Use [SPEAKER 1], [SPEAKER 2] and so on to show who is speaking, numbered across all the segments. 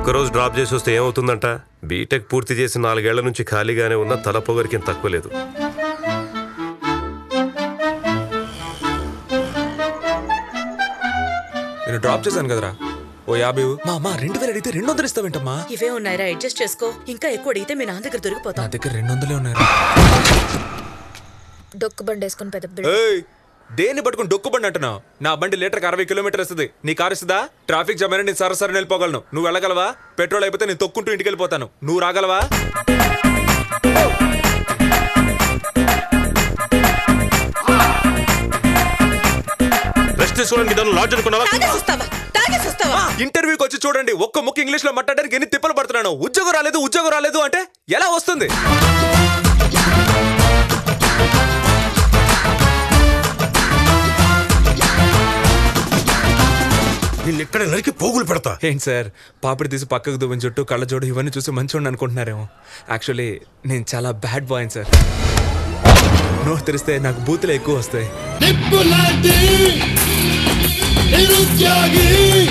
[SPEAKER 1] ఒక్కరోజు డ్రాప్ చేసి వస్తే ఏమవుతుందంట బీటెక్ పూర్తి చేసి నాలుగేళ్ల నుంచి ఖాళీగానే ఉన్న తల పొగరికి తక్కువ లేదు
[SPEAKER 2] నేను డ్రాప్ చేశాను కదరా ఓ యాభై ఇవ్వు. మా అమ్మ రెండు వేలు అడిగితే రెండు వందలు ఇస్తావేంటమ్మా
[SPEAKER 3] ఇవే ఉన్నాయిరా అడ్జస్ట్ చేసుకో ఇంకా ఎక్కువ అడిగితే మీ నాన్న దగ్గర
[SPEAKER 2] నా
[SPEAKER 3] దొరికిపోతాం
[SPEAKER 2] దగ్గర రెండు వందలే ఉన్నాయి
[SPEAKER 4] డొక్కు బండి వేసుకుని పెద్ద బిడ్డ
[SPEAKER 2] ఏయ్ దేన్ని పట్టుకుని డొక్కుబండి అంటున్నావు నా బండి లీటర్కి అరవై కిలోమీటర్ వస్తుంది నీ కారు ఇస్తుందా ట్రాఫిక్ జామ్ అయినా నేను సరసరి వెళ్ళిపోగలను నువ్వు వెళ్ళగలవా పెట్రోల్ అయిపోతే నేను తొక్కుంటూ ఇంటికి వెళ్ళిపోతాను నువ్వు రాగలవా
[SPEAKER 1] రెస్ట్ తీసుకోవడానికి ఇద్దరు లాడ్జ్ అనుకున్నావా
[SPEAKER 3] తాగేసి వస్తావా తాగేసి వస్తావా
[SPEAKER 2] ఇంటర్వ్యూకి వచ్చి చూడండి ఒక్క ముక్క ఇంగ్లీష్ లో మాట్లాడడానికి ఎన్ని తిప్పలు పడుతున్నాను ఉద్యోగం రాలేదు ఉద్యోగం రాలేదు అంటే ఎలా వస్తుంది
[SPEAKER 5] నిన్ను ఇక్కడ నరికి పోగులు పెడతా
[SPEAKER 2] ఏంటి సార్ పాపిడి తీసి పక్కకు దువ్వని చుట్టూ కళ్ళజోడు ఇవన్నీ చూసి మంచిగా అనుకుంటున్నారేమో యాక్చువల్లీ నేను చాలా బ్యాడ్ బాయ్ సార్ నోరు తెరిస్తే నాకు బూతులు ఎక్కువ వస్తాయి
[SPEAKER 6] నిప్పులాంటి నిరుద్యోగి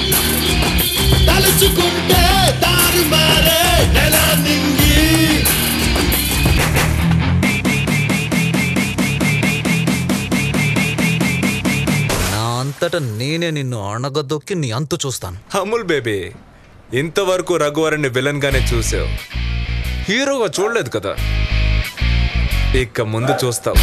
[SPEAKER 6] తలుచుకుంటే దారి మారే నెల నింగి
[SPEAKER 7] నా అంతటా నేనే నిన్ను అణగదొక్కి నీ అంతు చూస్తాను
[SPEAKER 2] అమూల్ బేబీ ఇంతవరకు రఘువరన్ని విలన్ గానే చూసావు హీరోగా చూడలేదు కదా ఇక ముందు చూస్తావు